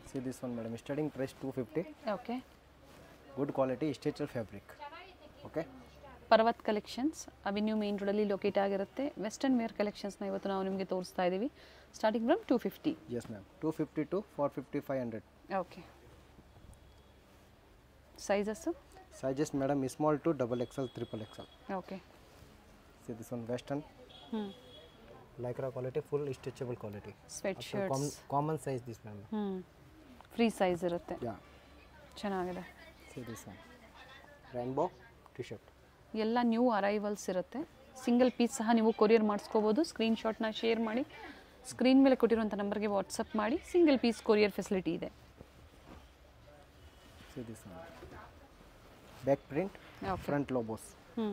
See this one, madam. Starting price 250. Okay Good quality stitcher fabric. Okay. Parvath collections avenue main ರೋಡಲ್ಲಿ locate ಆಗಿರುತ್ತೆ western wear ಕಲೆಕ್ಷನ್ಸ್ನ ಇವತ್ತು ನಾವು ನಿಮಗೆ ತೋರಿಸ್ತಾ ಇದ್ದೀವಿ starting from two fifty Yes, ma'am. 250 to 450, 500. Okay sizes Sizes, madam, small to double XL, triple XL. Okay See this one, western. ಹ್ಞೂ Lycra quality, full stitchable quality. Sweat Up to shirts com- common size this, ma'am. ಹ್ಞೂ free size ಇರುತ್ತೆ Yeah. ಚೆನ್ನಾಗಿದೆ See this one. Rainbow t-shirt. ಎಲ್ಲ new arrivals ಇರುತ್ತೆ single piece ಸಹ ನೀವು courier ಮಾಡಿಸ್ಕೋಬೋದು ಸ್ಕ್ರೀನ್ಶಾಟ್ನ ಶೇರ್ ಮಾಡಿ ಸ್ಕ್ರೀನ್ ಮೇಲೆ ಕೊಟ್ಟಿರುವಂಥ ನಂಬರ್ಗೆ ವಾಟ್ಸಪ್ ಮಾಡಿ ಸಿಂಗಲ್ ಪೀಸ್ ಕೊರಿಯರ್ ಫೆಸಿಲಿಟಿ ಇದೆ See this one. Back print, Okay. front logos. ಹ್ಞೂ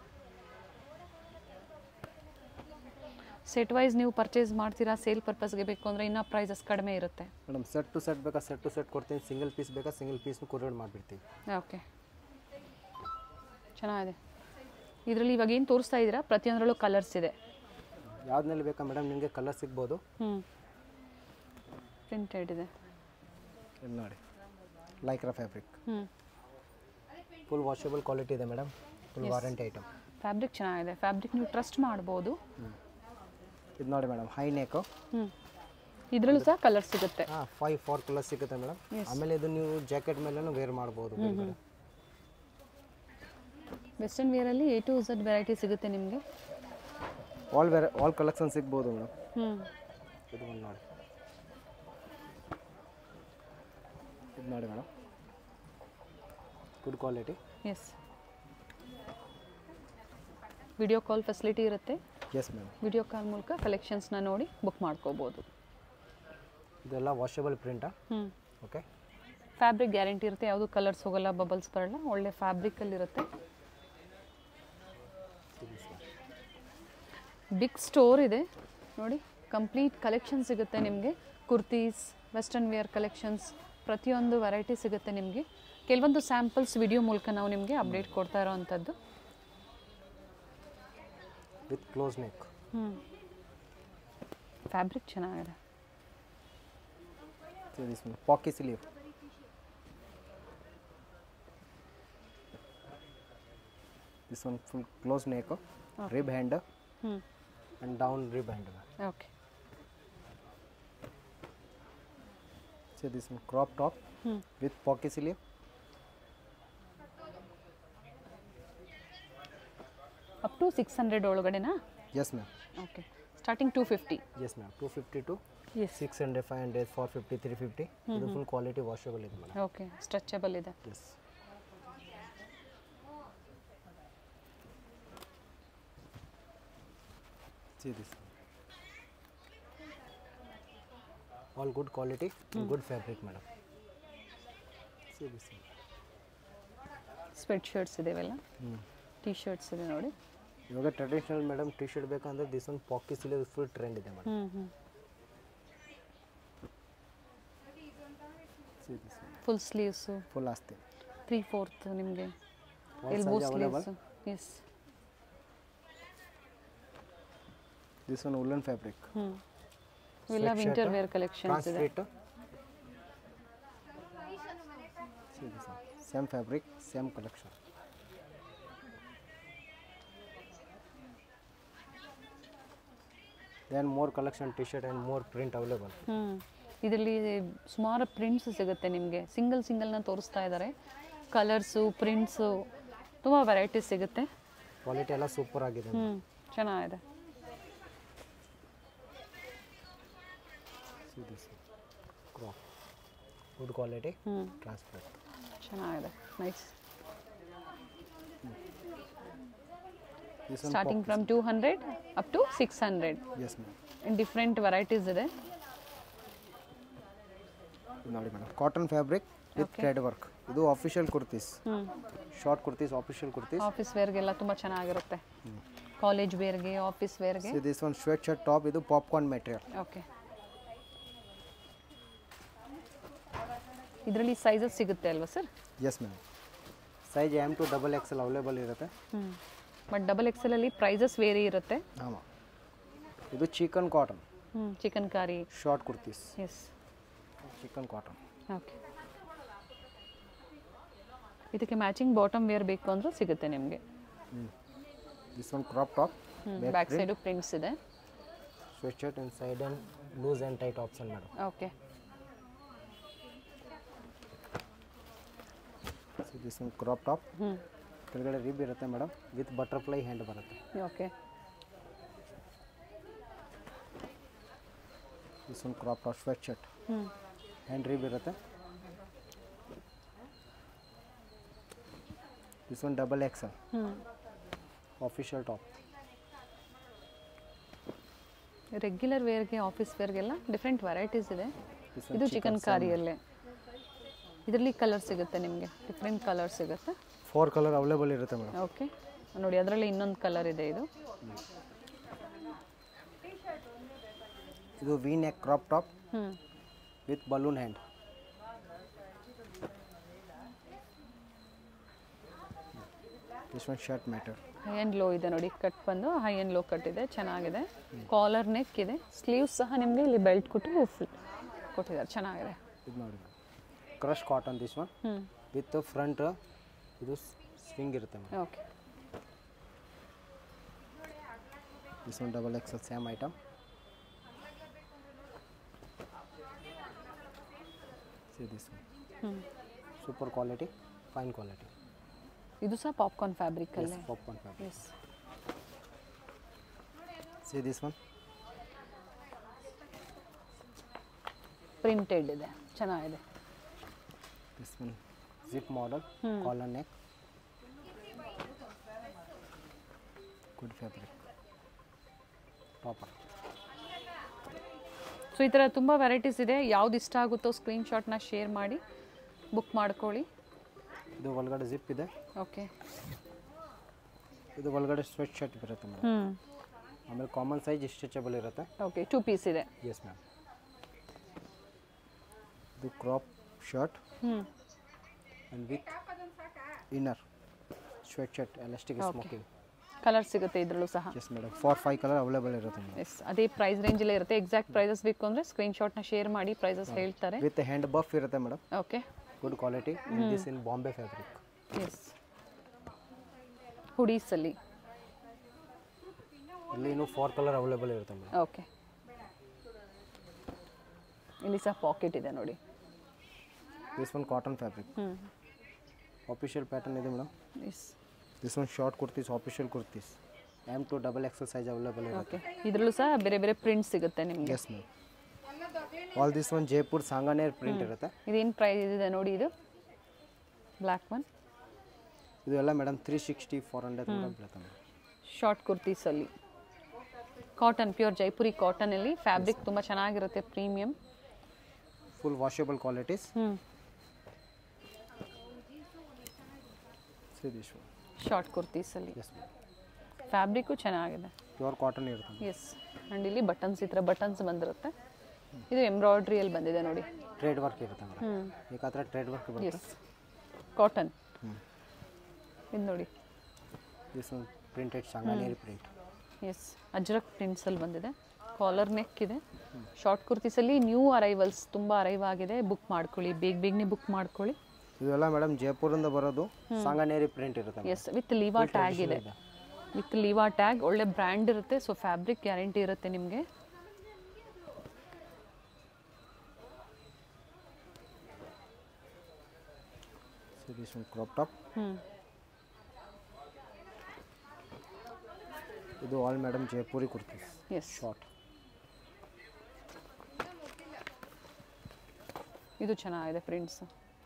ಸೆಟ್ ವೈಸ್ ನೀವು ಪರ್ಚೇಸ್ ಮಾಡ್ತೀರಾ ಸೇಲ್ ಪರ್ಪಸ್ಗೆ ಬೇಕು ಅಂದರೆ ಇನ್ನೂ ಪ್ರೈಸಸ್ ಕಡಿಮೆ ಇರುತ್ತೆ ಮೇಡಮ್ ಸೆಟ್ ಟು ಸೆಟ್ ಬೇಕಾ ಸೆಟ್ ಟು ಸೆಟ್ ಕೊಡ್ತೀನಿ ಸಿಂಗಲ್ ಪೀಸ್ ಬೇಕಾ ಸಿಂಗಲ್ ಪೀಸ್ನು ಕೊರಿಯರ್ ಮಾಡಿಬಿಡ್ತೀವಿ ಓಕೆ ಚೆನ್ನಾಗಿದೆ ಇದರಲ್ಲಿ ಇವಾಗ ಏನು ತೋರಿಸ್ತಾ ಇದ್ದೀರಾ ಪ್ರತಿಯೊಂದರಲ್ಲೂ ಕಲರ್ಸ್ ಇದೆ ಯಾವ್ದ್ರಲ್ಲಿ ಬೇಕಾ ಮೇಡಮ್ ನಿಮಗೆ ಕಲರ್ ಸಿಗ್ಬೋದು ಹ್ಞೂ ಪ್ರಿಂಟೆಡ್ ಇದೆ ಇಲ್ಲಿ ನೋಡಿ ಲೈಕ್ರಾ ಫ್ಯಾಬ್ರಿಕ್ ಹ್ಞೂ ಫುಲ್ ವಾಷಬಲ್ ಕ್ವಾಲಿಟಿ ಇದೆ madam full warranty item fabric ಚೆನ್ನಾಗಿದೆ ಫ್ಯಾಬ್ರಿಕ್ ನೀವು ಟ್ರಸ್ಟ್ ಮಾಡ್ಬೋದು ಇದು ನೋಡಿ ಮೇಡಮ್ ಹೈ ನೆಕು ಹ್ಞೂ ಇದರಲ್ಲೂ ಸಹ ಕಲರ್ ಸಿಗುತ್ತೆ ಹಾಂ ಫೈವ್ ಫೋರ್ ಕಲರ್ ಸಿಗುತ್ತೆ ಮೇಡಮ್ ಆಮೇಲೆ ಇದು ನೀವು ಜಾಕೆಟ್ ಮೇಲೂ ವೇರ್ ಮಾಡ್ಬೋದು ಮೇಲ್ಗಡೆ. ವೆಸ್ಟರ್ನ್ ವೇರಲ್ಲಿ ಎ ಟು ಝಡ್ ವೆರೈಟಿ ಸಿಗುತ್ತೆ ನಿಮಗೆ ಆಲ್ ವೆರ ಆಲ್ ಕಲೆಕ್ಷನ್ ಸಿಗ್ಬೋದು ಮೇಡಮ್ ಹ್ಞೂ ಇದು ಒಂದು ನೋಡಿ ಇದು ನೋಡಿ madam good quality yes video call facility ಇರುತ್ತೆ ಎಸ್ ಮೇಡಮ್ ವಿಡಿಯೋ ಕಾಲ್ ಮೂಲಕ ಕಲೆಕ್ಷನ್ಸ್ನ ನೋಡಿ ಬುಕ್ ಮಾಡ್ಕೋಬೋದು ಇದೆಲ್ಲ ವಾಷಬಲ್ ಪ್ರಿಂಟಾ ಹ್ಞೂ ಓಕೆ ಫ್ಯಾಬ್ರಿಕ್ ಗ್ಯಾರಂಟಿ ಇರುತ್ತೆ ಯಾವುದು ಕಲರ್ಸ್ ಹೋಗಲ್ಲ ಬಬಲ್ಸ್ ಬರಲ್ಲ ಒಳ್ಳೆ ಫ್ಯಾಬ್ರಿಕಲ್ಲಿರುತ್ತೆ ಬಿಗ್ ಸ್ಟೋರ್ ಇದೆ ನೋಡಿ ಕಂಪ್ಲೀಟ್ ಕಲೆಕ್ಷನ್ ಸಿಗುತ್ತೆ ನಿಮಗೆ ಕುರ್ತೀಸ್ ವೆಸ್ಟರ್ನ್ ವೇರ್ ಕಲೆಕ್ಷನ್ಸ್ ಪ್ರತಿಯೊಂದು ವೆರೈಟಿ ಸಿಗುತ್ತೆ ನಿಮಗೆ ಕೆಲವೊಂದು ಸ್ಯಾಂಪಲ್ಸ್ ವಿಡಿಯೋ ಮೂಲಕ ನಾವು ನಿಮಗೆ ಅಪ್ಡೇಟ್ ಕೊಡ್ತಾ ಇರೋವಂಥದ್ದು ವಿತ್ ಕ್ಲೋಸ್ ನೆಕ್ ಹ್ಞೂ ಫ್ಯಾಬ್ರಿಕ್ ಚೆನ್ನಾಗಿದೆ ದಿಸ್ ಒನ್ ಪಾಕಿ sleeve this one full close neck rib hand ಹ್ಞೂ and down rib hand okay so this one crop top ಹ್ಞೂ ವಿತ್ ಪಾಕಿ sleeve up to six hundred ಒಳಗಡೆನಾ yes ma'am okay starting two fifty yes ma'am two fifty to yes six hundred five hundred four fifty three fifty ಇದು full quality washable ಇದೆ madam okay stretchable ಇದೆ yes See this. All good quality and good fabric, madam. See this. one. Sweatshirts ಇದೆ ಇವೆಲ್ಲ T shirts ಇದೆ ನೋಡಿ ಇವಾಗ traditional madam T shirt ಬೇಕಂದ್ರೆ this ಒಂದು ಪಾಕಿ ಸಿಲಿವ್ ಫುಲ್ ಟ್ರೆಂಡ್ ಇದೆ ಮೇಡಮ್ ಹ್ಞೂ ಹ್ಞೂ See this. one. Full sleeves Full ಆಸ್ತಿ ತ್ರೀ ಫೋರ್ತ್ ನಿಮಗೆ All elbow size available. Sleeves yes This one woolen fabric. ಹ್ಞೂ ಇವೆಲ್ಲ Sweatshirt, ವಿಂಟರ್ ವೇರ್ ಕಲೆಕ್ಷನ್ಸ್ ಇದೆ Transfit. See this. one. Same fabric, same collection. Then more collection t-shirt and more print available. ಹ್ಞೂ ಇದರಲ್ಲಿ ಸುಮಾರು prints ಸಿಗುತ್ತೆ ನಿಮಗೆ single ಸಿಂಗಲ್ನ ತೋರಿಸ್ತಾ ಇದ್ದಾರೆ ಕಲರ್ಸು ಪ್ರಿಂಟ್ಸು ತುಂಬ ವೆರೈಟೀಸ್ ಸಿಗುತ್ತೆ ಕ್ವಾಲಿಟಿ ಎಲ್ಲ ಸೂಪರ್ ಆಗಿದೆ ಹ್ಞೂ ಚೆನ್ನಾಗಿದೆ See this. Crop. Good quality. ಹ್ಞೂ Transparent. ಚೆನ್ನಾಗಿದೆ nice This one starting pop- from two hundred up to six hundred Yes ma'am. Different varieties ಇದೆ ಇದು ನೋಡಿ madam cotton fabric with thread work ಇದು ಅಫಿಷಿಯಲ್ ಕುರ್ತೀಸ್ ಹ್ಞೂ short kurtis official kurtis office ವೇರ್ಗೆಲ್ಲ ತುಂಬ ಚೆನ್ನಾಗಿರುತ್ತೆ ಕಾಲೇಜ್ ವೇರ್ಗೆ ಆಫೀಸ್ ವೇರ್ಗೆ see this one sweatshirt top ಇದು ಪಾಪ್ಕಾರ್ನ್ ಮೆಟೀರಿಯಲ್ ಓಕೆ ಇದರಲ್ಲಿ ಸೈಜಸ್ ಸಿಗುತ್ತೆ ಅಲ್ವಾ sir yes ma'am size M to double XL available ಇರುತ್ತೆ ಹ್ಞೂ ಬಟ್ ಡಬಲ್ ಎಕ್ಸೆಲಲ್ಲಿ ಪ್ರೈಸಸ್ ವೇರಿ ಇರುತ್ತೆ ಆಮಾಂ ಇದು ಚಿಕನ್ ಕಾಟನ್ ಹ್ಞೂ chikankari short kurtis yes chikan cotton okay ಇದಕ್ಕೆ ಮ್ಯಾಚಿಂಗ್ ಬಾಟಮ್ ವೇರ್ ಬೇಕು ಅಂದರೂ ಸಿಗುತ್ತೆ ನಿಮಗೆ this one crop top back side prints ಇದೆ sweatshirt inside and loose and tight option madam okay so this one crop top ಹ್ಞೂ ಕೆಳಗಡೆ rib ಇರುತ್ತೆ madam with butterfly hand ಬರುತ್ತೆ okay this one crop top sweatshirt ಹ್ಞೂ hand rib ಇರುತ್ತೆ this one double XL ಹ್ಞೂ official top regular ವೇರ್ಗೆ office ವೇರ್ಗೆಲ್ಲ different varieties ಇದೆ This ಇದು ಚಿಕನ್ ಕಾರಿಯಲ್ಲೇ ಇದರಲ್ಲಿ ಕಲರ್ ಸಿಗುತ್ತೆ ನಿಮಗೆ ಡಿಫ್ರೆಂಟ್ ಕಲರ್ ಸಿಗುತ್ತೆ ಫೋರ್ ಕಲರ್ ಅವೈಲೇಬಲ್ ಇರುತ್ತೆ ಮೇಡಮ್ ಓಕೆ ನೋಡಿ ಅದರಲ್ಲಿ ಇನ್ನೊಂದು ಕಲರ್ ಇದೆ ಇದು ಇದು ವಿ ನೆಕ್ ಕ್ರಾಪ್ ಟಾಪ್ ಹ್ಞೂ with balloon hand this one shirt matter high and low ಇದೆ ನೋಡಿ ಕಟ್ ಬಂದು ಹೈ ಆ್ಯಂಡ್ ಲೋ ಕಟ್ ಇದೆ ಚೆನ್ನಾಗಿದೆ ಕಾಲರ್ ನೆಕ್ ಇದೆ ಸ್ಲೀವ್ಸ್ ಸಹ ನಿಮಗೆ ಇಲ್ಲಿ ಬೆಲ್ಟ್ ಕೊಟ್ಟು ಫುಲ್ ಕೊಟ್ಟಿದ್ದಾರೆ ಚೆನ್ನಾಗಿದೆ ಇದು ನೋಡಿ ಕ್ರಶ್ ಕಾಟನ್ ದಿಸ್ ಒನ್ ಹ್ಞೂ ವಿತ್ ಫ್ರಂಟ್ ಇದು ಸ್ವಿಂಗ್ ಇರುತ್ತೆ madam okay this one double XL same item see this one ಹ್ಞೂ ಸೂಪರ್ ಕ್ವಾಲಿಟಿ ಫೈನ್ ಕ್ವಾಲಿಟಿ ಇದು ಸಹ ಪಾಪ್ಕಾರ್ನ್ ಫ್ಯಾಬ್ರಿಕಲ್ಲೇ popcorn fabric yes see this one printed ಇದೆ ಚೆನ್ನಾಗಿದೆ this one zip model Hmm. Collar neck good fabric topper so ಈ ಥರ ತುಂಬ varieties ಇದೆ ಯಾವ್ದು ಇಷ್ಟ ಆಗುತ್ತೋ ಸ್ಕ್ರೀನ್ಶಾಟ್ನ ಶೇರ್ ಮಾಡಿ ಬುಕ್ ಮಾಡ್ಕೊಳ್ಳಿ ಇದು ಒಳಗಡೆ ಜಿಪ್ ಇದೆ ಓಕೆ ಇದು ಒಳಗಡೆ ಸ್ವೆಟ್ ಶರ್ಟ್ ಬರುತ್ತೆ ಮೇಡಮ್ ಹ್ಞೂ ಆಮೇಲೆ ಕಾಮನ್ ಸೈಜ್ ಸ್ಟ್ರೆಚಬಲ್ ಇರುತ್ತೆ ಓಕೆ ಟೂ ಪೀಸ್ ಇದೆ ಎಸ್ ಮ್ಯಾಮ್ ಇದು ಕ್ರಾಪ್ ಶರ್ಟ್ ಹ್ಞೂ and with inner sweatshirt elastic Okay. Smocking colour ಸಿಗುತ್ತೆ ಇದರಲ್ಲೂ ಸಹ yes madam four five colour available ಇರುತ್ತೆ ಮೇಡಮ್ ಎಸ್ ಅದೇ ಪ್ರೈಸ್ ರೇಂಜಲ್ಲೇ ಇರುತ್ತೆ ಎಕ್ಸಾಕ್ಟ್ ಪ್ರೈಸಸ್ ಬೇಕು ಅಂದರೆ ಸ್ಕ್ರೀನ್ಶಾಟ್ನ ಶೇರ್ ಮಾಡಿ ಪ್ರೈಸಸ್ ಹೇಳ್ತಾರೆ ವಿತ್ ಹ್ಯಾಂಡ್ ಬಫ್ ಇರುತ್ತೆ madam okay good quality this in Bombay fabric yes ಹುಡೀಸಲ್ಲಿ ಇಲ್ಲಿ ಇನ್ನೂ ಫೋರ್ ಕಲರ್ ಅವೈಲೇಬಲ್ ಇರುತ್ತೆ ಮೇಡಮ್ ಓಕೆ ಇಲ್ಲಿ ಸಹ ಪಾಕೆಟ್ ಇದೆ ನೋಡಿ ದಿಸ್ ಒನ್ ಕಾಟನ್ ಫ್ಯಾಬ್ರಿಕ್ ಹ್ಞೂ ಆಫಿಷಿಯಲ್ ಪ್ಯಾಟರ್ನ್ ಇದೆ madam yes this one short kurtis official kurtis M to double XL size available ಇರುತ್ತೆ ಓಕೆ ಇದರಲ್ಲೂ ಸಹ ಬೇರೆ ಬೇರೆ ಪ್ರಿಂಟ್ ಸಿಗುತ್ತೆ ನಿಮಗೆ yes ma'am all this one Jaipur Sanganer print ಇರುತ್ತೆ ಇದೇನು ಪ್ರೈಸ್ ಇದೆ ನೋಡಿ ಇದು ಬ್ಲ್ಯಾಕ್ ಒನ್ ಇದು ಎಲ್ಲ madam three sixty four hundred ಬೀಳುತ್ತೆ ಮೇಡಮ್ ಶಾರ್ಟ್ ಕುರ್ತೀಸಲ್ಲಿ ಕಾಟನ್ ಪ್ಯೂರ್ ಜೈಪುರಿ ಕಾಟನಲ್ಲಿ ಫ್ಯಾಬ್ರಿಕ್ ತುಂಬ ಚೆನ್ನಾಗಿರುತ್ತೆ ಪ್ರೀಮಿಯಂ ಫುಲ್ ವಾಷೇಬಲ್ ಕ್ವಾಲಿಟೀಸ್ ಹ್ಞೂ ಸಿ ದಿಸ್ ಶಾರ್ಟ್ ಕುರ್ತೀಸಲ್ಲಿ ಎಸ್ ಮ್ಯಾಮ್ ಫ್ಯಾಬ್ರಿಕ್ಕು ಚೆನ್ನಾಗಿದೆ ಪ್ಯೂರ್ ಕಾಟನ್ ಇರುತ್ತೆ ಎಸ್ ಆ್ಯಂಡ್ ಇಲ್ಲಿ ಬಟನ್ಸ್ ಈ ಥರ ಬಟನ್ಸ್ ಬಂದಿರುತ್ತೆ ಇದು ಎಂಬ್ರಾಯ್ಡ್ರಿಯಲ್ಲಿ ಬಂದಿದೆ ನೋಡಿ ಟ್ರೇಡ್ ವರ್ಕ್ ಇರುತ್ತೆ ಮೇಡಮ್ ಹ್ಞೂ ಬೇಕಾದ್ರೆ ಟ್ರೇಡ್ ವರ್ಕ್ ಬರುತ್ತೆ ಎಸ್ ಕಾಟನ್ ಹ್ಞೂ ಇದು ನೋಡಿ this one printed Sanganeri print yes Ajrakh ಪ್ರಿಂಟ್ಸಲ್ಲಿ ಬಂದಿದೆ ಕಾಲರ್ ನೆಕ್ ಇದೆ ಶಾರ್ಟ್ ಕುರ್ತೀಸಲ್ಲಿ ನ್ಯೂ ಅರೈವಲ್ಸ್ ತುಂಬ ಅರೈವ್ ಆಗಿದೆ ಬುಕ್ ಮಾಡ್ಕೊಳ್ಳಿ ಬೇಗ ಬೇಗನೆ ಬುಕ್ ಮಾಡ್ಕೊಳ್ಳಿ ಇದೆಲ್ಲ ಮೇಡಮ್ ಜೈಪುರಿಂದ ಬರೋದು ಸಾಂಗಾನೇರಿ ಪ್ರಿಂಟ್ ಇರುತ್ತೆ ಎಸ್ ವಿತ್ ಲಿವಾ ಟ್ಯಾಗ್ ಇದೆ ಇದೆ. ವಿತ್ ಲಿವಾ ಟ್ಯಾಗ್ ಒಳ್ಳೆ ಬ್ರ್ಯಾಂಡ್ ಇರುತ್ತೆ ಸೊ ಫ್ಯಾಬ್ರಿಕ್ ಗ್ಯಾರಂಟಿ ಇರುತ್ತೆ ನಿಮಗೆ so this one crop top ಹ್ಞೂ ಇದು all madam Jaipuri kurtis yes short ಇದು ಚೆನ್ನಾಗಿದೆ ಪ್ರಿಂಟ್ಸ್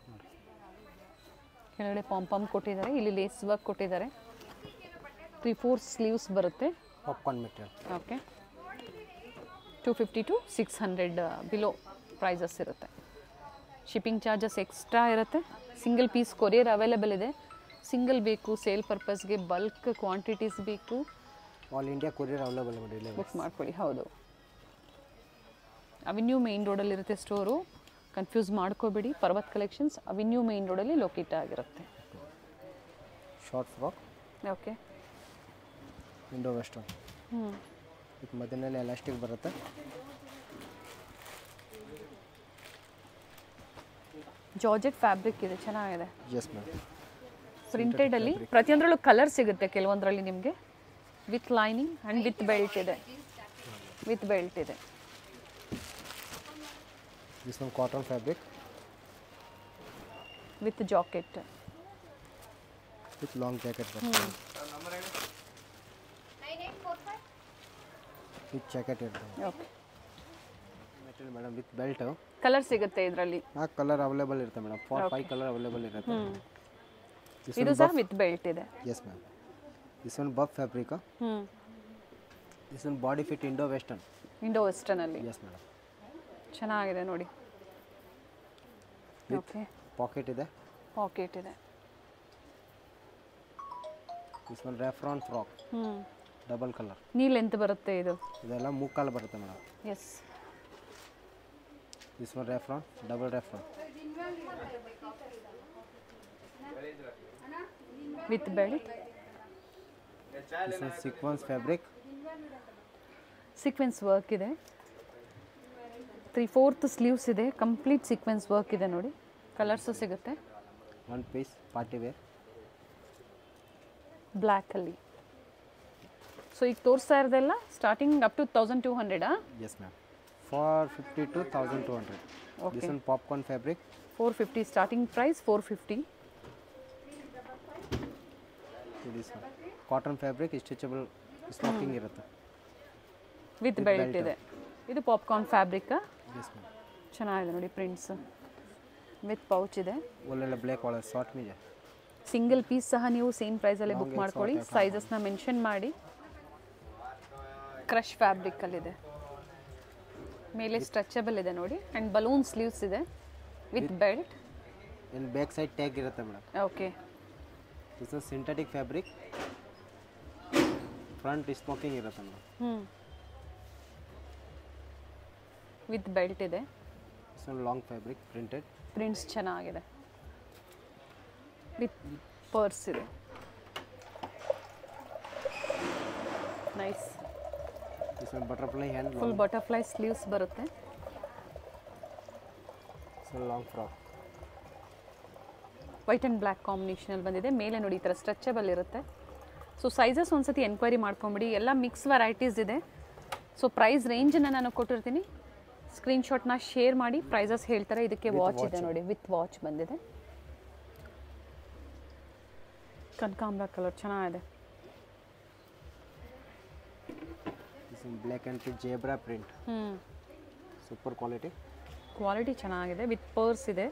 ಕೆಳಗಡೆ ಪಾಂಪಾಮ್ ಕೊಟ್ಟಿದ್ದಾರೆ ಇಲ್ಲಿ ಲೇಸ್ ವರ್ಕ್ ಕೊಟ್ಟಿದ್ದಾರೆ ತ್ರೀ ಫೋರ್ ಸ್ಲೀವ್ಸ್ ಬರುತ್ತೆ popcorn material okay two fifty to six hundred below prices ಇರುತ್ತೆ ಶಿಪ್ಪಿಂಗ್ ಚಾರ್ಜಸ್ ಎಕ್ಸ್ಟ್ರಾ ಇರುತ್ತೆ ಸಿಂಗಲ್ ಪೀಸ್ ಕೊರಿಯರ್ ಅವೈಲೇಬಲ್ ಇದೆ ಸಿಂಗಲ್ ಬೇಕು ಸೇಲ್ ಪರ್ಪಸ್ಗೆ ಬಲ್ಕ್ ಕ್ವಾಂಟಿಟೀಸ್ ಬೇಕು ಆಲ್ ಇಂಡಿಯಾ ಕೊರಿಯರ್ ಅವೈಲೇಬಲ್ ಮಾಡಿ ಇಲ್ಲೇ ಬುಕ್ ಮಾಡ್ಕೊಳ್ಳಿ ಹೌದು ಅವಿನ್ಯೂ ಮೇನ್ ರೋಡಲ್ಲಿರುತ್ತೆ ಸ್ಟೋರು ಕನ್ಫ್ಯೂಸ್ ಮಾಡ್ಕೋಬೇಡಿ ಪರ್ವತ್ ಕಲೆಕ್ಷನ್ಸ್ ಅವಿನ್ಯೂ ಮೇನ್ ರೋಡಲ್ಲಿ ಲೊಕೇಟ್ ಆಗಿರುತ್ತೆ short frock okay Indo western ಹ್ಞೂ ಇದಕ್ಕೆ ಮಧ್ಯದಲ್ಲಿ ಎಲಾಸ್ಟಿಕ್ ಬರುತ್ತೆ ಜಾರ್ಜೆಟ್ ಫ್ಯಾಬ್ರಿಕ್ ಇದೆ ಚೆನ್ನಾಗಿದೆ ಎಸ್ ಮ್ಯಾಮ್ ಪ್ರಿಂಟೆಡಲ್ಲಿ ಪ್ರತಿಯೊಂದರಲ್ಲೂ ಕಲರ್ ಸಿಗುತ್ತೆ ಕೆಲವೊಂದರಲ್ಲಿ ನಿಮಗೆ with lining and with belt ಇದೆ ವಿತ್ ಬೆಲ್ಟ್ ಇದೆ this one cotton fabric with jacket with long jacket ಬರ್ತದೆ ವಿತ್ ಜಾಕೆಟ್ ಇರ್ತದೆ okay material madam with belt colour ಸಿಗುತ್ತೆ ಇದರಲ್ಲಿ ನಾಲ್ಕು ಕಲರ್ ಅವೈಲೇಬಲ್ ಇರುತ್ತೆ madam four five colour available ಇರುತ್ತೆ this ಇದು ಸಹ ವಿತ್ ಬೆಲ್ಟ್ ಇದೆ yes ma'am this one buff fabric ಹ್ಞೂ this one body fit Indo western Indo ವೆಸ್ಟರ್ನಲ್ಲಿ ಎಸ್ ಮೇಡಮ್ ಚೆನ್ನಾಗಿದೆ ನೋಡಿ ಓಕೆ ಪಾಕೆಟ್ ಇದೆ ಪಾಕೆಟ್ ಇದೆ ದಿಸ್ ಒನ್ ರೆಫ್ರಾನ್ ಫ್ರಾಕ್ ಹ್ಞೂ ಡಬಲ್ ಕಲರ್ ನೀ ಲೆಂತ್ ಬರುತ್ತೆ ಇದು ಇದೆಲ್ಲ ಮುಕ್ಕಾಲು ಬರುತ್ತೆ ಮೇಡಮ್ ಎಸ್ ದಿಸ್ ಒನ್ ರೆಫ್ರಾನ್ ಡಬಲ್ ರೆಫ್ರಾನ್ with belt this one sequence fabric sequence work ಇದೆ ತ್ರೀ ಫೋರ್ತ್ ಸ್ಲೀವ್ಸ್ ಇದೆ ಕಂಪ್ಲೀಟ್ ಸೀಕ್ವೆನ್ಸ್ ವರ್ಕ್ ಇದೆ ನೋಡಿ ಕಲರ್ಸು ಸಿಗುತ್ತೆ ಒನ್ ಪೀಸ್ ಪಾರ್ಟಿ ವೇರ್ ಬ್ಲ್ಯಾಕಲ್ಲಿ ಸೊ ಈಗ ತೋರಿಸ್ತಾ ಇರೋದೆಲ್ಲ starting up to thousand two ಹಂಡ್ರೆಡಾ yes ma'am four fifty to thousand two hundred this one popcorn fabric four fifty starting price four fifty this one cotton fabric stitchable stocking ಇರುತ್ತೆ with belt ಇದೆ ಇದು popcorn ಫ್ಯಾಬ್ರಿಕ್ಕಾ yes ma'am ಚೆನ್ನಾಗಿದೆ ನೋಡಿ prints with pouch ಇದೆ ಒಳ್ಳೊಳ್ಳೆ black ಒಳಗೆ short ಮೀಜೆ single piece ಸಹ ನೀವು ಸೇಮ್ ಪ್ರೈಸಲ್ಲೇ ಬುಕ್ ಮಾಡ್ಕೊಳ್ಳಿ ಸೈಜಸ್ನ ಮೆನ್ಷನ್ ಮಾಡಿ ಕ್ರಶ್ ಫ್ಯಾಬ್ರಿಕಲ್ಲಿದೆ ಮೇಲೆ ಸ್ಟ್ರೆಚಬಲ್ ಇದೆ ನೋಡಿ ಆ್ಯಂಡ್ ಬಲೂನ್ ಸ್ಲೀವ್ಸ್ ಇದೆ ವಿತ್ ಬೆಲ್ಟ್ ಇನ್ನು ಬ್ಯಾಕ್ ಸೈಡ್ ಟ್ಯಾಗ್ ಇರುತ್ತೆ madam okay this one synthetic fabric front smocking ಇರುತ್ತೆ ಮೇಡಮ್ ಹ್ಞೂ ವಿತ್ ಬೆಲ್ಟ್ ಇದೆ this one long fabric printed prints ಚೆನ್ನಾಗಿದೆ ವಿತ್ ಪರ್ಸ್ ಇದೆ nice this one butterfly hand full butterfly sleeves ಬರುತ್ತೆ so long frock white and black ಕಾಂಬಿನೇಷನಲ್ಲಿ ಬಂದಿದೆ ಮೇಲೆ ನೋಡಿ ಈ ಥರ ಸ್ಟ್ರೆಚಬಲ್ ಇರುತ್ತೆ ಸೊ ಸೈಜಸ್ ಒಂದ್ಸತಿ ಎನ್ಕ್ವೈರಿ ಮಾಡ್ಕೊಂಬಿಡಿ ಎಲ್ಲ ಮಿಕ್ಸ್ ವೆರೈಟೀಸ್ ಇದೆ ಸೊ ಪ್ರೈಸ್ ರೇಂಜನ್ನು ನಾನು ಕೊಟ್ಟಿರ್ತೀನಿ ಸ್ಕ್ರೀನ್ಶಾಟ್ನ ಶೇರ್ ಮಾಡಿ ಪ್ರೈಸಸ್ ಹೇಳ್ತಾರೆ ಇದಕ್ಕೆ ವಾಚ್ ಇದೆ ನೋಡಿ ವಿತ್ ವಾಚ್ ಬಂದಿದೆ ಕನಕಾಂಬ್ರ ಕಲರ್ ಚೆನ್ನಾಗಿದೆ ದಿಸ್ ಒನ್ ಬ್ಲ್ಯಾಕ್ ಆ್ಯಂಡ್ ಪಿಟ್ ಜೇಬ್ರಾ ಪ್ರಿಂಟ್ ಹ್ಞೂ ಸೂಪರ್ ಕ್ವಾಲಿಟಿ ಕ್ವಾಲಿಟಿ ಚೆನ್ನಾಗಿದೆ ವಿತ್ ಪರ್ಸ್ ಇದೆ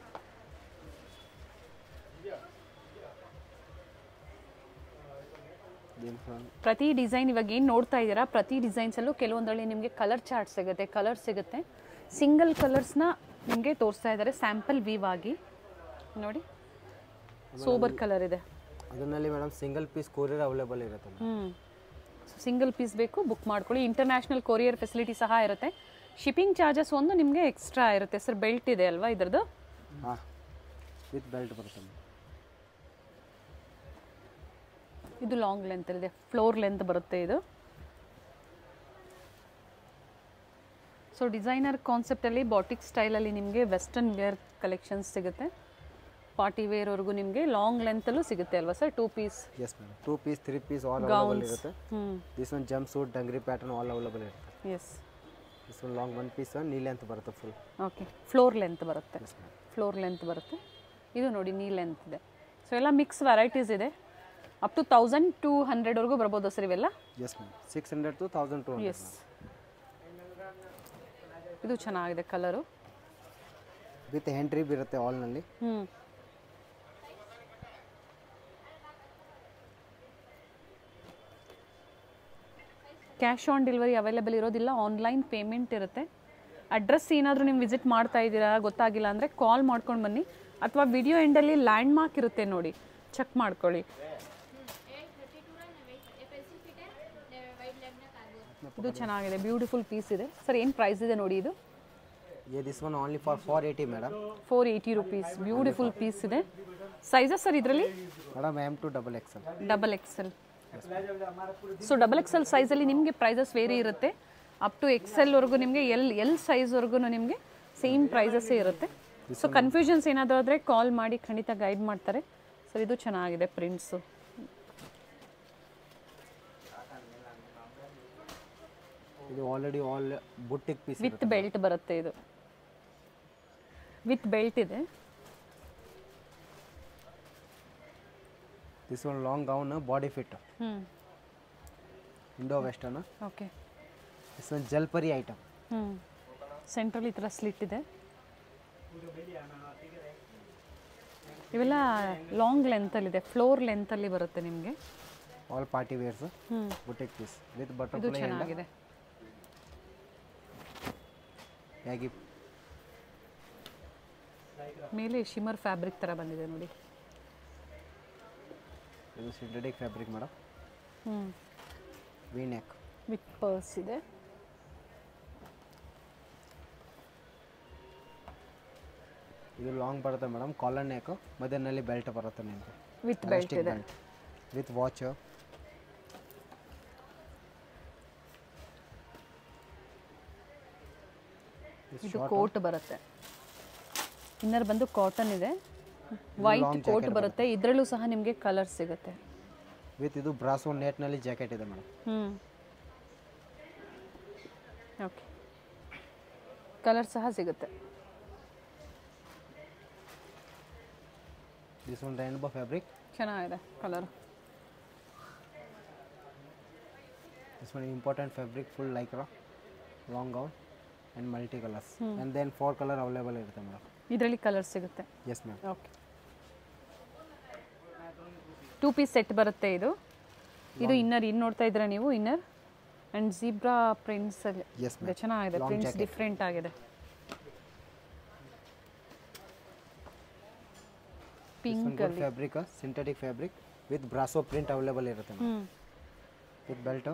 ದೆನ್ ಫ್ರಮ್ ಪ್ರತಿ ಡಿಸೈನ್ ಇವಾಗ ಏನು ನೋಡ್ತಾ ಇದ್ದೀರಾ ಪ್ರತಿ ಡಿಸೈನ್ಸಲ್ಲೂ ಕೆಲವೊಂದರಲ್ಲಿ ನಿಮಗೆ ಕಲರ್ ಚಾರ್ಟ್ ಸಿಗುತ್ತೆ ಕಲರ್ ಸಿಗುತ್ತೆ ಸಿಂಗಲ್ ಕಲರ್ಸ್ನ ನಿಮಗೆ ತೋರಿಸ್ತಾ ಇದ್ದಾರೆ ಸ್ಯಾಂಪಲ್ ವೀವ್ ಆಗಿ ನೋಡಿ ಸೋಬರ್ ಕಲರ್ ಇದೆ ಅದರಲ್ಲಿ madam single piece courier available ಇರುತ್ತೆ madam. ಹ್ಞೂ ಸಿಂಗಲ್ ಪೀಸ್ ಬೇಕು ಬುಕ್ ಮಾಡ್ಕೊಳ್ಳಿ ಇಂಟರ್ನ್ಯಾಷನಲ್ ಕೊರಿಯರ್ ಫೆಸಿಲಿಟಿ ಸಹ ಇರುತ್ತೆ ಶಿಪ್ಪಿಂಗ್ ಚಾರ್ಜಸ್ ಒಂದು ನಿಮಗೆ ಎಕ್ಸ್ಟ್ರಾ ಇರುತ್ತೆ ಸರ್ ಬೆಲ್ಟ್ ಇದೆ ಅಲ್ವಾ ಇದ್ರದ್ದು ಹಾಂ ವಿತ್ ಬೆಲ್ಟ್ ಬರುತ್ತೆ madam. ಇದು ಲಾಂಗ್ ಲೆಂತ್ ಇದೆ ಫ್ಲೋರ್ ಲೆಂತ್ ಬರುತ್ತೆ ಇದು ಸೊ ಡಿಸೈನರ್ ಕಾನ್ಸೆಪ್ಟಲ್ಲಿ ಬಾಟಿಕ್ ಸ್ಟೈಲಲ್ಲಿ ನಿಮಗೆ ವೆಸ್ಟರ್ನ್ ವೇರ್ ಕಲೆಕ್ಷನ್ಸ್ ಸಿಗುತ್ತೆ ಪಾರ್ಟಿ ವೇರ್ವರೆಗೂ ನಿಮಗೆ ಲಾಂಗ್ ಲೆಂತಲ್ಲೂ ಸಿಗುತ್ತೆ ಅಲ್ವಾ sir two piece yes madam two piece three piece all available gowns ಇರುತ್ತೆ ಹ್ಞೂ this one jumpsuit dungaree pattern all available ಇರುತ್ತೆ yes this one long one piece ನೀಲಿ ಅಂತ ಬರುತ್ತೆ ಫುಲ್ ಓಕೆ ಫ್ಲೋರ್ ಲೆಂತ್ ಬರುತ್ತೆ ಎಸ್ ಮೇಡಮ್ ಫ್ಲೋರ್ ಲೆಂತ್ ಬರುತ್ತೆ ಇದು ನೋಡಿ ನೀ ಲೆಂತ್ ಇದೆ ಸೊ ಎಲ್ಲ ಮಿಕ್ಸ್ ವೆರೈಟೀಸ್ ಇದೆ ಅಪ್ ಟು ತೌಸಂಡ್ ಟೂ ಹಂಡ್ರೆಡ್ವರೆಗೂ ಬರ್ಬೋದು ಸರ್ ಇವೆಲ್ಲ yes ma'am six hundred to thousand two hundred yes ಇದು ಚೆನ್ನಾಗಿದೆ ಕಲರು ವಿತ್ ಹ್ಯಾಂಡ್ ರೀಬ್ ಇರುತ್ತೆ ಆಲ್ನಲ್ಲಿ ಹ್ಞೂ ಕ್ಯಾಶ್ ಆನ್ ಡೆಲಿವರಿ ಅವೈಲೇಬಲ್ ಇರೋದಿಲ್ಲ ಆನ್ಲೈನ್ ಪೇಮೆಂಟ್ ಇರುತ್ತೆ ಅಡ್ರೆಸ್ ಏನಾದರೂ ನೀವು ವಿಸಿಟ್ ಮಾಡ್ತಾ ಇದ್ದೀರಾ ಗೊತ್ತಾಗಿಲ್ಲ ಅಂದರೆ ಕಾಲ್ ಮಾಡ್ಕೊಂಡು ಬನ್ನಿ ಅಥವಾ ವಿಡಿಯೋ ಎಂಡಲ್ಲಿ ಲ್ಯಾಂಡ್ ಮಾರ್ಕ್ ಇರುತ್ತೆ ನೋಡಿ ಚೆಕ್ ಮಾಡ್ಕೊಳ್ಳಿ ಇದು ಚೆನ್ನಾಗಿದೆ ಬ್ಯೂಟಿಫುಲ್ ಪೀಸ್ ಇದೆ ಸರ್ ಏನು ಪ್ರೈಸ್ ಇದೆ ನೋಡಿ ಇದು ये this one only for four eighty madam four eighty rupees beautiful piece ಇದೆ ಸೈಜಸ್ ಸರ್ ಇದರಲ್ಲಿ madam M to double XL double XL so double XL ಸೈಜಲ್ಲಿ ನಿಮಗೆ ಪ್ರೈಸಸ್ ವೇರಿ ಇರುತ್ತೆ ಅಪ್ ಟು ಎಕ್ಸೆಲ್ವರೆಗೂ ನಿಮಗೆ ಎಲ್ ಎಲ್ ಸೈಜ್ವರೆಗೂ ನಿಮಗೆ ಸೇಮ್ ಪ್ರೈಸಸ್ಸೇ ಇರುತ್ತೆ so confusions ಏನಾದರೂ ಆದರೆ ಕಾಲ್ ಮಾಡಿ ಖಂಡಿತ ಗೈಡ್ ಮಾಡ್ತಾರೆ ಸರ್ ಇದು ಚೆನ್ನಾಗಿದೆ ಪ್ರಿಂಟ್ಸು ಇದು ಆಲ್ರೆಡಿ ಆಲ್ ಬುಟ್ಟಿಗೆ ಪೀಸ್ ವಿತ್ ಬೆಲ್ಟ್ ಬರುತ್ತೆ ಇದು ವಿತ್ ಬೆಲ್ಟ್ ಇದೆ this one long gown body fit ಹ್ಞೂ Indo western okay this one ಜಲ್ಪರಿ ಐಟಮ್ ಹ್ಞೂ ಸೆಂಟ್ರಲ್ಲಿ ಈ ಥರ ಸ್ಲಿಟ್ ಇದೆ ಇವೆಲ್ಲ ಲಾಂಗ್ ಲೆಂತಲ್ಲಿದೆ ಫ್ಲೋರ್ ಲೆಂತಲ್ಲಿ ಬರುತ್ತೆ ನಿಮಗೆ ಆಲ್ ಪಾರ್ಟಿ ವೇರ್ಸ್ ಹ್ಞೂ ಬುಟ್ಟಿಗೆ ಪೀಸ್ ವಿತ್ ಇದು ಬಟರ್ಫ್ಲೈ ಚೆನ್ನಾಗಿದೆ ಹೇಗೆ ಮೇಲೆ ಶಿಮರ್ ಫ್ಯಾಬ್ರಿಕ್ ಥರ ಬಂದಿದೆ ನೋಡಿ ಇದು ಸಿಂಥೆಟಿಕ್ ಫ್ಯಾಬ್ರಿಕ್ ಮೇಡಮ್ ಹ್ಞೂ ವಿ ನೆಕ್ ವಿತ್ ಪರ್ಸ್ ಇದೆ ಇದು ಲಾಂಗ್ ಬರುತ್ತೆ ಮೇಡಮ್ ಕಾಲರ್ ನೆಕ್ ಮಧ್ಯದಲ್ಲಿ ಬೆಲ್ಟ್ ಬರುತ್ತೆ ನಿಮಗೆ ವಿತ್ ಬೆಲ್ಟ್ ಇದೆ ಬೆಲ್ಟ್ ವಿತ್ ವಾಚ್ ಇದು ಕೋಟ್ ಬರುತ್ತೆ ಇನ್ನರ್ ಬಂದು ಕಾಟನ್ ಇದೆ ವೈಟ್ ಕೋಟ್ ಬರುತ್ತೆ ಇದರಲ್ಲೂ ಸಹ ನಿಮಗೆ ಕಲರ್ ಸಿಗುತ್ತೆ ವಿತ್ ಇದು ಬ್ರಾಸೋ ನೆಟ್ನಲ್ಲಿ ಜಾಕೆಟ್ ಇದೆ ಮೇಡಮ್ ಹ್ಞೂ ಓಕೆ ಕಲರ್ ಸಹ ಸಿಗುತ್ತೆ ದಿಸ್ ಒನ್ ರೈನ್ಬೋ ಫ್ಯಾಬ್ರಿಕ್ ಚೆನ್ನಾಗಿದೆ colour this one important fabric full Lycra long gown and multi colours and then four colour available ಇರುತ್ತೆ ಮೇಡಮ್ ಇದರಲ್ಲಿ ಕಲರ್ ಸಿಗುತ್ತೆ yes ma'am okay two piece set ಬರುತ್ತೆ ಇದು ಇದು inner ಇನ್ನು ನೋಡ್ತಾ ಇದ್ದೀರಾ ನೀವು ಇನ್ನರ್ ಆ್ಯಂಡ್ ಜೀಬ್ರಾ ಪ್ರಿಂಟ್ಸ್ ಅಲ್ಲಿ ಎಸ್ ಇದೆ ಮ್ಯಾಮ್ ಚೆನ್ನಾಗಿದೆ Long ಪ್ರಿಂಟ್ಸ್ jacket. ಡಿಫ್ರೆಂಟ್ ಆಗಿದೆ ಪಿಂಕ್ ಗುಡ್ ಅಲ್ಲಿ fabric synthetic fabric with brasso print available ಇರುತ್ತೆ ಹ್ಞೂ with belt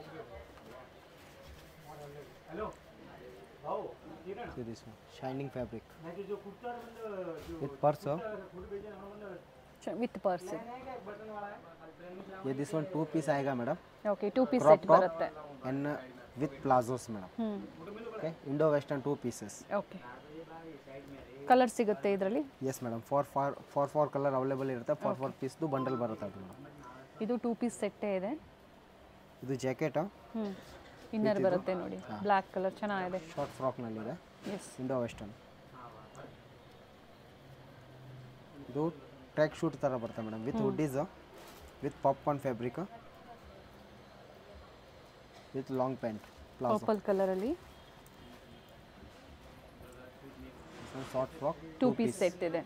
this one shining fabric with purse with purse ये दिस वन टू पीस आएगा madam okay two piece Crop set top. ಬರುತ್ತೆ and with palazzos madam ಹ್ಞೂ okay Indo western two pieces okay colour ಸಿಗುತ್ತೆ ಇದರಲ್ಲಿ yes madam four four four four colour available ಇರುತ್ತೆ four four ಪೀಸ್ದು bundle ಬರುತ್ತೆ ಅದು madam ಇದು ಟೂ ಪೀಸ್ ಸೆಟ್ಟೇ ಇದೆ ಇದು ಜಾಕೆಟ್ ಹ್ಞೂ ಇನ್ನರ್ ಬರುತ್ತೆ ನೋಡಿ ಬ್ಲ್ಯಾಕ್ ಕಲರ್ ಚೆನ್ನಾಗಿದೆ ಶಾರ್ಟ್ ಫ್ರಾಕ್ನಲ್ಲಿದೆ ಎಸ್ ಇಂಡೋ ವೆಸ್ಟರ್ನ್ ಇದು ಟ್ರ್ಯಾಕ್ ಶೂಟ್ ಥರ ಬರುತ್ತೆ madam with hoodies with popcorn fabric with long pant palazzo purple ಕಲರಲ್ಲಿ short frock two piece set ಇದೆ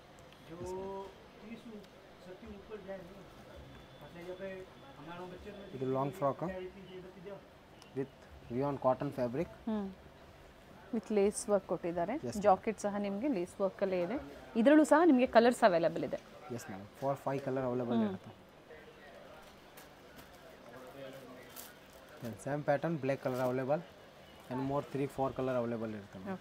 ಇದು ಲಾಂಗ್ ಫ್ರಾಕ್ ವಿತ್ ವಿಯಾನ್ ಕಾಟನ್ ಫ್ಯಾಬ್ರಿಕ್ ಹ್ಞೂ ವಿತ್ ಲೇಸ್ ವರ್ಕ್ ಕೊಟ್ಟಿದ್ದಾರೆ Yes. ಜಾಕೆಟ್ ಸಹ ನಿಮಗೆ ಲೇಸ್ ವರ್ಕಲ್ಲೇ ಇದೆ ಇದರಲ್ಲೂ ಸಹ ನಿಮಗೆ ಕಲರ್ಸ್ ಅವೈಲೇಬಲ್ ಇದೆ yes madam four five colour available ಇರುತ್ತೆ same pattern black colour available and more three four colour available ಇರುತ್ತೆ madam.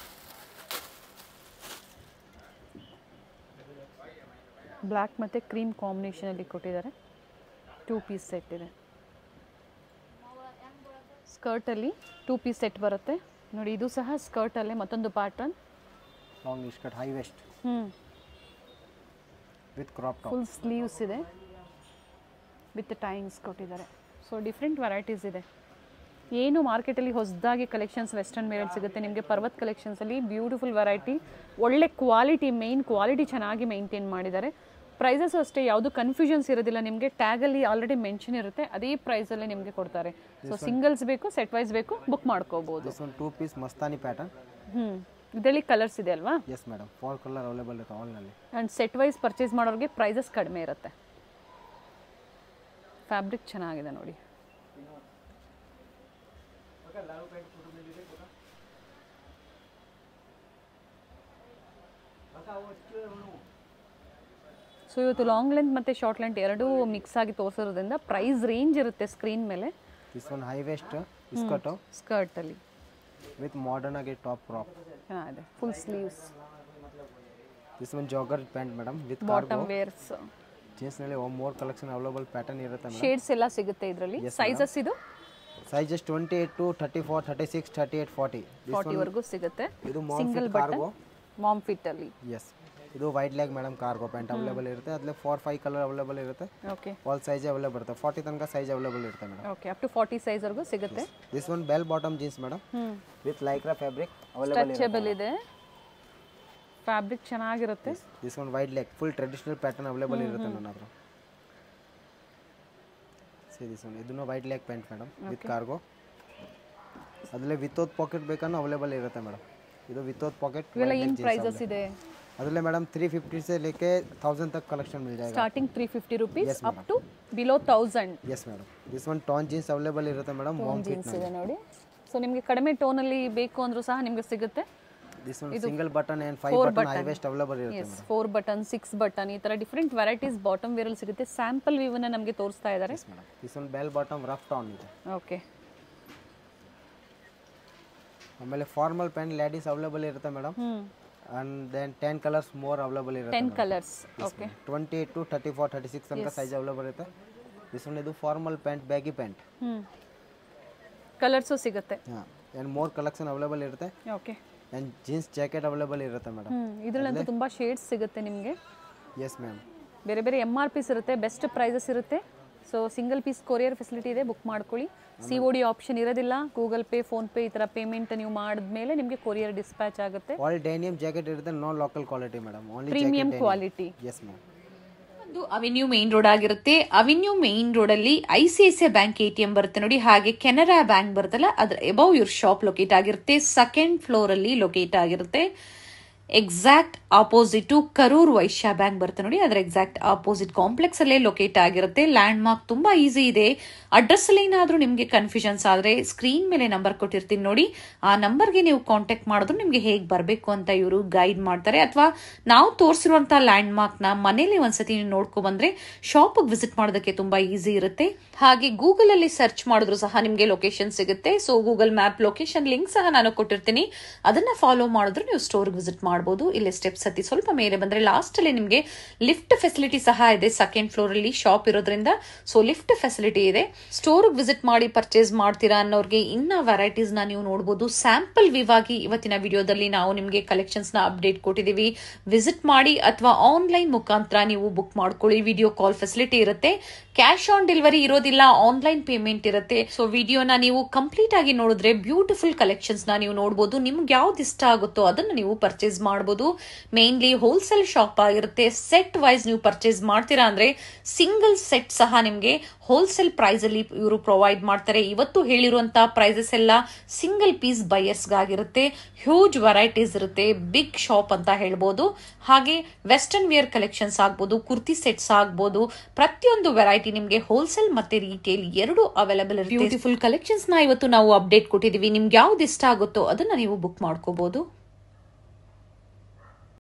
ಬ್ಲ್ಯಾಕ್ ಮತ್ತು ಕ್ರೀಮ್ ಕಾಂಬಿನೇಷನಲ್ಲಿ ಕೊಟ್ಟಿದ್ದಾರೆ ಟೂ ಪೀಸ್ ಸೆಟ್ ಇದೆ ಸ್ಕರ್ಟಲ್ಲಿ ಟೂ ಪೀಸ್ ಸೆಟ್ ಬರುತ್ತೆ ನೋಡಿ ಇದು ಸಹ ಸ್ಕರ್ಟಲ್ಲೇ ಮತ್ತೊಂದು pattern long skirt high waist ಹ್ಞೂ with crop top full sleeves ಇದೆ ವಿತ್ ಟೈಮ್ಸ್ ಕೊಟ್ಟಿದ್ದಾರೆ ಸೊ ಡಿಫ್ರೆಂಟ್ ವೆರೈಟೀಸ್ ಇದೆ ಏನು ಮಾರ್ಕೆಟಲ್ಲಿ ಹೊಸದಾಗಿ ಕಲೆಕ್ಷನ್ಸ್ ವೆಸ್ಟರ್ನ್ ವೇರಲ್ಲಿ ಸಿಗುತ್ತೆ ನಿಮಗೆ ಪರ್ವತ್ ಕಲೆಕ್ಷನ್ಸಲ್ಲಿ ಬ್ಯೂಟಿಫುಲ್ ವೆರೈಟಿ ಒಳ್ಳೆ ಕ್ವಾಲಿಟಿ ಮೇಯ್ನ್ ಕ್ವಾಲಿಟಿ ಚೆನ್ನಾಗಿ ಮೇಂಟೈನ್ ಮಾಡಿದ್ದಾರೆ ಪ್ರೈಸಸ್ ಅಷ್ಟೇ ಯಾವುದು ಕನ್ಫ್ಯೂಷನ್ಸ್ ಇರೋದಿಲ್ಲ ನಿಮಗೆ ಟ್ಯಾಗಲ್ಲಿ ಆಲ್ರೆಡಿ ಮೆನ್ಷನ್ ಇರುತ್ತೆ ಅದೇ ಪ್ರೈಸಲ್ಲೇ ನಿಮಗೆ ಕೊಡ್ತಾರೆ ಸೊ ಸಿಂಗಲ್ಸ್ ಬೇಕು ಸೆಟ್ ವೈಸ್ ಬೇಕು ಬುಕ್ ಮಾಡ್ಕೋಬೋದು this one two piece Mastani pattern ಹ್ಞೂ ಇದರಲ್ಲಿ ಕಲರ್ಸ್ ಇದೆ ಅಲ್ವಾ yes madam four colour available ಇರುತ್ತೆ ಆಲ್ನಲ್ಲಿ ಆ್ಯಂಡ್ ಸೆಟ್ ವೈಸ್ ಪರ್ಚೇಸ್ ಮಾಡೋರಿಗೆ ಪ್ರೈಸಸ್ ಕಡಿಮೆ ಇರುತ್ತೆ ಫ್ಯಾಬ್ರಿಕ್ ಚೆನ್ನಾಗಿದೆ ನೋಡಿ ಸೊ ಇವತ್ತು ಲಾಂಗ್ ಲೆಂತ್ ಮತ್ತು ಶಾರ್ಟ್ ಲೆಂತ್ ಎರಡೂ ಮಿಕ್ಸ್ ಆಗಿ ತೋರಿಸಿರೋದ್ರಿಂದ ಪ್ರೈಸ್ ರೇಂಜ್ ಇರುತ್ತೆ ಸ್ಕ್ರೀನ್ ಮೇಲೆ this one high waist skirt ಸ್ಕರ್ಟಲ್ಲಿ ವಿತ್ ಮಾಡರ್ನ್ ಆಗಿ ಟಾಪ್ ಕ್ರಾಪ್ ಚೆನ್ನಾಗಿದೆ full sleeves this one jogger pant madam with bottom wears ಜೀನ್ಸ್ನಲ್ಲಿ ಮೋರ್ ಕಲೆಕ್ಷನ್ ಅವೈಲೇಬಲ್ ಪ್ಯಾಟರ್ನ್ ಇರುತ್ತೆ ಮೇಡಮ್ ಶೇಡ್ಸ್ ಎಲ್ಲ ಸಿಗುತ್ತೆ ಇದರಲ್ಲಿ ಸೈಜಸ್ ಇದು sizes twenty eight to thirty four thirty six thirty eight forty ಫಾರ್ಟಿವರೆಗೂ ಸಿಗುತ್ತೆ ಇದು ಸಿಂಗಲ್ ಮಾಲ್ ಕಾರ್ಗೋ ಮಾಮ್ ಫಿಟ್ಟಲ್ಲಿ ಎಸ್ ಇದು white leg madam cargo pant available ಇರುತ್ತೆ ಅದರಲ್ಲಿ ಫೋರ್ ಫೈವ್ ಕಲರ್ ಅವೈಲೇಬಲ್ ಇರುತ್ತೆ ಓಕೆ ಆಲ್ ಸೈಜ್ ಅವೈಲೇಬಲ್ ಇರುತ್ತೆ ಫಾರ್ಟಿ ತನಕ ಸೈಜ್ ಅವೈಲೇಬಲ್ ಇರುತ್ತೆ madam okay up to forty ಸೈಜ್ವರೆಗೂ ಸಿಗುತ್ತೆ this one bell bottom jeans madam ಹ್ಞೂ with Lycra fabric available touchable ಇದೆ ಫ್ಯಾಬ್ರಿಕ್ ಚೆನ್ನಾಗಿರುತ್ತೆ this one white leg full traditional pattern available ಇರುತ್ತೆ ನನ್ನ ಹತ್ರ ಸಿ ದಿಸ್ ಒನ್ ಇದನ್ನು white leg pant madam with cargo ಅದರಲ್ಲಿ ವಿತೌಟ್ ಪಾಕೆಟ್ ಬೇಕನ್ನೋ available ಇರುತ್ತೆ ಮೇಡಮ್ ಇದು ವಿತೌಟ್ ಪಾಕೆಟ್ ಇವೆಲ್ಲ ಏನು ಪ್ರೈಸಸ್ ಇದೆ ಅದರಲ್ಲೇ ಮೇಡಮ್ ತ್ರೀ ಫಿಫ್ಟಿ से लेके थाउजेंड तक कलेक्शन मिल जाएगा starting three fifty rupees up to below thousand yes madam this one torn jeans available ಇರುತ್ತೆ ಮೇಡಮ್ ಮಾಮ್ ಫಿಟ್ ಜೀನ್ಸ್ ಇದೆ ನೋಡಿ ಸೊ ನಿಮಗೆ ಕಡಿಮೆ ಟೋನಲ್ಲಿ ಬೇಕು ಅಂದ್ರೂ ಸಹ ನಿಮಗೆ ಸಿಗುತ್ತೆ this one single button and five button high waist available ಇರುತ್ತೆ yes four button six button ಈ ಥರ ಡಿಫ್ರೆಂಟ್ ವೆರೈಟೀಸ್ ಬಾಟಮ್ ವೇರಲ್ಲಿ ಸಿಗುತ್ತೆ ಸ್ಯಾಂಪಲ್ ವ್ಯೂವನ್ನ ನಮಗೆ ತೋರಿಸ್ತಾ ಇದ್ದಾರೆ madam this one bell bottom rough torn ಇದೆ ಓಕೆ ಆಮೇಲೆ ಫಾರ್ಮಲ್ ಪ್ಯಾಂಟ್ ಲೇಡೀಸ್ ಅವೈಲೇಬಲ್ ಇರುತ್ತೆ ಮೇಡಮ್ ಹ್ಞೂ and then ten colours more available ಇರುತ್ತೆ ten colours okay twenty two thirty four thirty six ತನಕ ಸೈಜ್ ಅವೈಲೇಬಲ್ ಇರುತ್ತೆ ದಿಸ್ ಒನ್ ಇದು formal pant baggy pant ಹ್ಞೂ colours ಸಿಗುತ್ತೆ ಹಾಂ ಆ್ಯಂಡ್ ಮೋರ್ ಕಲೆಕ್ಷನ್ ಅವೈಲೇಬಲ್ ಇರುತ್ತೆ okay and jeans jacket available ಇರುತ್ತೆ madam ಹ್ಞೂ ಇದರಲ್ಲಂತೂ ತುಂಬ ಶೇಡ್ಸ್ ಸಿಗುತ್ತೆ ನಿಮಗೆ ಎಸ್ ಮ್ಯಾಮ್ ಬೇರೆ ಬೇರೆ ಎಮ್ ಆರ್ ಪಿಸ್ ಇರುತ್ತೆ ಬೆಸ್ಟ್ ಪ್ರೈಸಸ್ ಇರುತ್ತೆ so single piece courier facility ಇದೆ ಬುಕ್ ಮಾಡ್ಕೊಳ್ಳಿ ಸಿ ಒ ಡಿ ಆಪ್ಷನ್ ಇರೋದಿಲ್ಲ ಗೂಗಲ್ ಪೇ ಫೋನ್ಪೇ ಈ ಥರ ಪೇಮೆಂಟ್ ನೀವು ಮಾಡಿದ್ಮೇಲೆ ನಿಮಗೆ ಕೊರಿಯರ್ ಡಿಸ್ಪ್ಯಾಚ್ ಆಗುತ್ತೆ ಆಲ್ ಡೈನಿಯಂ ಜಾಕೆಟ್ ಇರುತ್ತೆ non local quality madam only premium quality yes ma'am ಒಂದು ಅವೆನ್ಯೂ ಮೇನ್ ರೋಡ್ ಆಗಿರುತ್ತೆ ಅವೆನ್ಯೂ ಮೇನ್ ರೋಡ್ ಅಲ್ಲಿ I C I C bank A T M ಬರುತ್ತೆ ನೋಡಿ ಹಾಗೆ ಕೆನರಾ ಬ್ಯಾಂಕ್ ಬರುತ್ತಲ್ಲ ಅದ್ರ ಎಬವ್ ಇವ್ರ ಶಾಪ್ ಲೊಕೇಟ್ ಆಗಿರುತ್ತೆ ಸೆಕೆಂಡ್ ಫ್ಲೋರ್ ಅಲ್ಲಿ ಲೊಕೇಟ್ ಆಗಿರುತ್ತೆ exact opposite Karur Vysya bank ಬರುತ್ತೆ ನೋಡಿ ಅದರ ಎಕ್ಸಾಕ್ಟ್ ಆಪೋಸಿಟ್ ಕಾಂಪ್ಲೆಕ್ಸ್ ಅಲ್ಲೇ ಲೊಕೇಟ್ ಆಗಿರುತ್ತೆ ಲ್ಯಾಂಡ್ ಮಾರ್ಕ್ ತುಂಬಾ ಈಸಿ ಇದೆ ಅಡ್ರೆಸ್ ಅಲ್ಲಿ ಏನಾದ್ರೂ ನಿಮಗೆ ಕನ್ಫ್ಯೂಷನ್ಸ್ ಆದ್ರೆ ಸ್ಕ್ರೀನ್ ಮೇಲೆ ನಂಬರ್ ಕೊಟ್ಟಿರ್ತೀನಿ ನೋಡಿ ಆ ನಂಬರ್ಗೆ ನೀವು ಕಾಂಟ್ಯಾಕ್ಟ್ ಮಾಡಿದ್ರು ನಿಮಗೆ ಹೇಗೆ ಬರಬೇಕು ಅಂತ ಇವರು ಗೈಡ್ ಮಾಡ್ತಾರೆ ಅಥವಾ ನಾವು ತೋರಿಸಿರುವಂತಹ ಲ್ಯಾಂಡ್ ಮಾರ್ಕ್ ನ ಮನೇಲಿ ಒಂದ್ಸತಿ ನೀವು ನೋಡ್ಕೊ ಬಂದ್ರೆ ಶಾಪ್ ವಿಸಿಟ್ ಮಾಡೋದಕ್ಕೆ ತುಂಬಾ ಈಸಿ ಇರುತ್ತೆ ಹಾಗೆ ಗೂಗಲ್ ಅಲ್ಲಿ ಸರ್ಚ್ ಮಾಡಿದ್ರು ಸಹ ನಿಮಗೆ ಲೊಕೇಶನ್ ಸಿಗುತ್ತೆ so Google map location link ಸಹ ನಾನು ಕೊಟ್ಟಿರ್ತೀನಿ ಅದನ್ನ ಫಾಲೋ ಮಾಡಿದ್ರೆ ನೀವು ಸ್ಟೋರ್ ವಿಸಿಟ್ ಮಾಡಬಹುದು ಇಲ್ಲಿ ಸ್ಟೆಪ್ಸ್ ಹತ್ತಿ ಸ್ವಲ್ಪ ಮೇಲೆ ಬಂದ್ರೆ ಲಾಸ್ಟ್ ಅಲ್ಲಿ ನಿಮಗೆ ಲಿಫ್ಟ್ ಫೆಸಿಲಿಟಿ ಸಹ ಇದೆ ಸೆಕೆಂಡ್ ಫ್ಲೋರ್ ಅಲ್ಲಿ ಶಾಪ್ ಇರೋದ್ರಿಂದ ಸೊ ಲಿಫ್ಟ್ ಫೆಸಿಲಿಟಿ ಇದೆ ಸ್ಟೋರ್ ವಿಸಿಟ್ ಮಾಡಿ ಪರ್ಚೇಸ್ ಮಾಡ್ತೀರಾ ಅನ್ನೋರಿಗೆ ಇನ್ನ ವೆರೈಟೀಸ್ ನ ನೀವು ನೋಡಬಹುದು ಸ್ಯಾಂಪಲ್ ವಿವಾಗಿ ಇವತ್ತಿನ ವಿಡಿಯೋದಲ್ಲಿ ನಾವು ನಿಮಗೆ ಕಲೆಕ್ಷನ್ಸ್ ನ ಅಪ್ಡೇಟ್ ಕೊಟ್ಟಿದೀವಿ ವಿಸಿಟ್ ಮಾಡಿ ಅಥವಾ ಆನ್ಲೈನ್ ಮುಖಾಂತರ ನೀವು ಬುಕ್ ಮಾಡ್ಕೊಳ್ಳಿ ವಿಡಿಯೋ ಕಾಲ್ ಫೆಸಿಲಿಟಿ ಇರುತ್ತೆ ಕ್ಯಾಶ್ ಆನ್ ಡೆಲಿವರಿ ಇರೋದಿಲ್ಲ ಆನ್ಲೈನ್ ಪೇಮೆಂಟ್ ಇರುತ್ತೆ ಸೊ ವಿಡಿಯೋನ ನೀವು ಕಂಪ್ಲೀಟ್ ಆಗಿ ನೋಡಿದ್ರೆ ಬ್ಯೂಟಿಫುಲ್ ಕಲೆಕ್ಷನ್ಸ್ ನ ನೀವು ನೋಡಬಹುದು ನಿಮ್ಗೆ ಯಾವ್ದು ಇಷ್ಟ ಆಗುತ್ತೋ ಅದನ್ನ ನೀವು ಪರ್ಚೇಸ್ ಮಾಡಬಹುದು ಮೇನ್ಲಿ ಹೋಲ್ಸೇಲ್ ಶಾಪ್ ಆಗಿರುತ್ತೆ ಸೆಟ್ ವೈಸ್ ನೀವು ಪರ್ಚೇಸ್ ಮಾಡ್ತೀರಾ ಅಂದ್ರೆ ಸಿಂಗಲ್ ಸೆಟ್ ಸಹ ನಿಮ್ಗೆ ಹೋಲ್ಸೇಲ್ ಪ್ರೈಸ್ ಅಲ್ಲಿ ಇವರು ಪ್ರೊವೈಡ್ ಮಾಡ್ತಾರೆ ಇವತ್ತು ಹೇಳಿರುವಂತಹ ಪ್ರೈಸಸ್ ಎಲ್ಲ ಸಿಂಗಲ್ ಪೀಸ್ ಬೈಯರ್ಸ್ ಗಾಗಿರುತ್ತೆ ಹ್ಯೂಜ್ ವೆರೈಟೀಸ್ ಇರುತ್ತೆ ಬಿಗ್ ಶಾಪ್ ಅಂತ ಹೇಳ್ಬೋದು ಹಾಗೆ ವೆಸ್ಟರ್ನ್ ವೇರ್ ಕಲೆಕ್ಷನ್ಸ್ ಆಗ್ಬೋದು ಕುರ್ತಿ ಸೆಟ್ಸ್ ಆಗ್ಬೋದು ಪ್ರತಿಯೊಂದು ವೆರೈಟಿ ನಿಮ್ಗೆ ಹೋಲ್ಸೇಲ್ ಮತ್ತೆ ರೀಟೇಲ್ ಎರಡು ಅವೈಲೇಬಲ್ ಇರುತ್ತೆ ಬ್ಯೂಟಿಫುಲ್ ಕಲೆಕ್ಷನ್ಸ್ ನ ಇವತ್ತು ನಾವು ಅಪ್ಡೇಟ್ ಕೊಟ್ಟಿದೀವಿ ನಿಮ್ಗೆ ಯಾವ್ದು ಇಷ್ಟ ಆಗುತ್ತೋ ಅದನ್ನ ನೀವು ಬುಕ್ ಮಾಡ್ಕೋಬಹುದು